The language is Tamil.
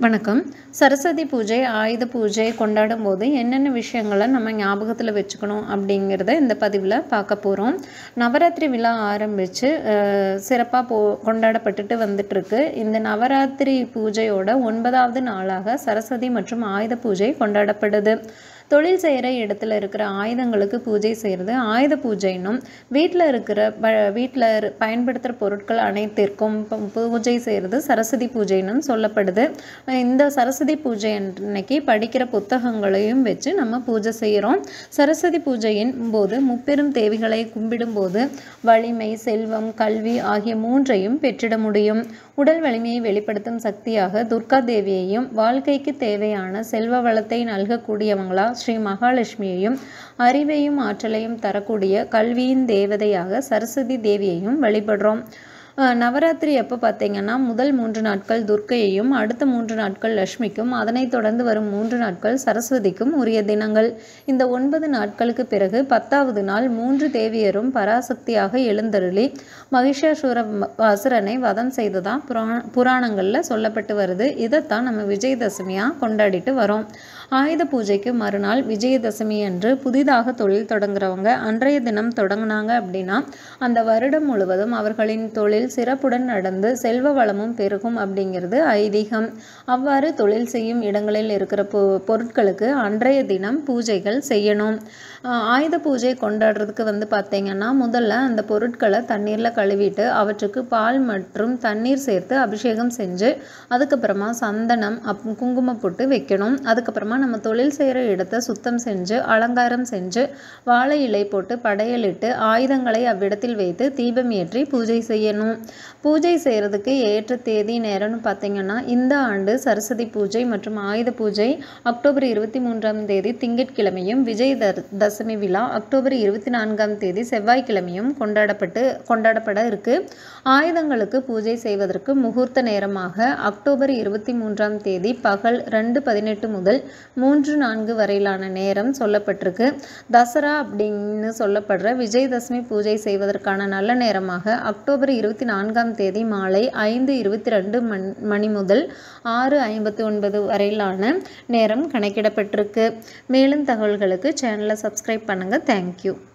வணக்கம் சரஸ்வதி பூஜை ஆயுத பூஜை கொண்டாடும் போது என்னென்ன விஷயங்களை நம்ம ஞாபகத்தில் வச்சுக்கணும் அப்படிங்கிறத இந்த பதிவில் பார்க்க போகிறோம் நவராத்திரி விழா ஆரம்பித்து சிறப்பாக போ கொண்டாடப்பட்டுட்டு வந்துட்டுருக்கு இந்த நவராத்திரி பூஜையோட ஒன்பதாவது நாளாக சரஸ்வதி மற்றும் ஆயுத பூஜை கொண்டாடப்படுது தொழில் செய்கிற இடத்துல இருக்கிற ஆயுதங்களுக்கு பூஜை செய்கிறது ஆயுத பூஜைன்னும் வீட்டில் இருக்கிற ப வீட்டில் பயன்படுத்துகிற பொருட்கள் அனைத்திற்கும் ப- பூஜை செய்கிறது சரஸ்வதி பூஜைன்னும் சொல்லப்படுது இந்த சரஸ்வதி பூஜை அன்னைக்கு படிக்கிற புத்தகங்களையும் வச்சு நம்ம பூஜை செய்கிறோம் சரஸ்வதி பூஜையின் போது முப்பெரும் தேவிகளை கும்பிடும்போது வலிமை செல்வம் கல்வி ஆகிய மூன்றையும் பெற்றிட முடியும் உடல் வலிமையை வெளிப்படுத்தும் சக்தியாக துர்கா தேவியையும் வாழ்க்கைக்கு தேவையான செல்வ வளத்தை நல்கக்கூடியவங்களா ஸ்ரீ மகாலட்சுமியையும் அறிவையும் ஆற்றலையும் தரக்கூடிய கல்வியின் தேவதையாக சரஸ்வதி தேவியையும் வழிபடுறோம் அஹ் நவராத்திரி எப்போ பார்த்தீங்கன்னா முதல் மூன்று நாட்கள் துர்க்கையையும் அடுத்த மூன்று நாட்கள் லக்ஷ்மிக்கும் அதனைத் தொடர்ந்து வரும் மூன்று நாட்கள் சரஸ்வதிக்கும் உரிய தினங்கள் இந்த ஒன்பது நாட்களுக்கு பிறகு பத்தாவது நாள் மூன்று தேவியரும் பராசக்தியாக எழுந்தருளி மகிஷாசுர வ- அசுரனை வதம் செய்ததா புராண புராணங்களில் சொல்லப்பட்டு வருது இதைத்தான் நம்ம விஜயதசமியாக கொண்டாடிட்டு வரோம் ஆயுத பூஜைக்கு மறுநாள் விஜயதசமி அன்று புதிதாக தொழில் தொடங்குறவங்க அன்றைய தினம் தொடங்குனாங்க அப்படின்னா அந்த வருடம் முழுவதும் அவர்களின் தொழில் சிறப்புடன் நடந்து செல்வ வளமும் பெருகும் அப்படிங்கிறது ஐதீகம் அவ்வாறு தொழில் செய்யும் இடங்களில் இருக்கிற பொ பொருட்களுக்கு அன்றைய தினம் பூஜைகள் செய்யணும் ஆஹ் ஆயுத பூஜை கொண்டாடுறதுக்கு வந்து பார்த்தீங்கன்னா முதல்ல அந்த பொருட்களை தண்ணீரில் கழுவிட்டு அவற்றுக்கு பால் மற்றும் தண்ணீர் சேர்த்து அபிஷேகம் செஞ்சு அதுக்கப்புறமா சந்தனம் அப் குங்குமம் போட்டு வைக்கணும் அதுக்கப்புறமா நம்ம தொழில் செய்கிற இடத்த சுத்தம் செஞ்சு அலங்காரம் செஞ்சு வாழை இலை போட்டு படையலிட்டு ஆயுதங்களை அவ்விடத்தில் வைத்து தீபம் ஏற்றி பூஜை செய்யணும் பூஜை செய்கிறதுக்கு ஏற்ற தேதி நேரம்னு பார்த்தீங்கன்னா இந்த ஆண்டு சரஸ்வதி பூஜை மற்றும் ஆயுத பூஜை அக்டோபர் இருபத்தி மூன்றாம் தேதி திங்கட்கிழமையும் விஜய் தர்- தசமி விழா அக்டோபர் இருபத்தி நான்காம் தேதி செவ்வாய்க்கிழமையும் கொண்டாடப்பட்டு கொண்டாடப்பட இருக்கு ஆயுதங்களுக்கு பூஜை செய்வதற்கு முகூர்த்த நேரமாக அக்டோபர் இருபத்தி மூன்றாம் தேதி பகல் ரெண்டு பதினெட்டு முதல் மூன்று நான்கு வரையிலான நேரம் சொல்லப்பட்டிருக்கு தசரா அப்படின்னு சொல்லப்படுற விஜயதசமி பூஜை செய்வதற்கான நல்ல நேரமாக அக்டோபர் இருபத்தி நான்காம் தேதி மாலை ஐந்து இருபத்தி ரெண்டு மண் மணி முதல் ஆறு ஐம்பத்தி ஒன்பது வரையிலான நேரம் கணக்கிடப்பட்டிருக்கு மேலும் தகவல்களுக்கு சேனலை சப்ஸ்கிரைப் பண்ணுங்கள் தேங்க்யூ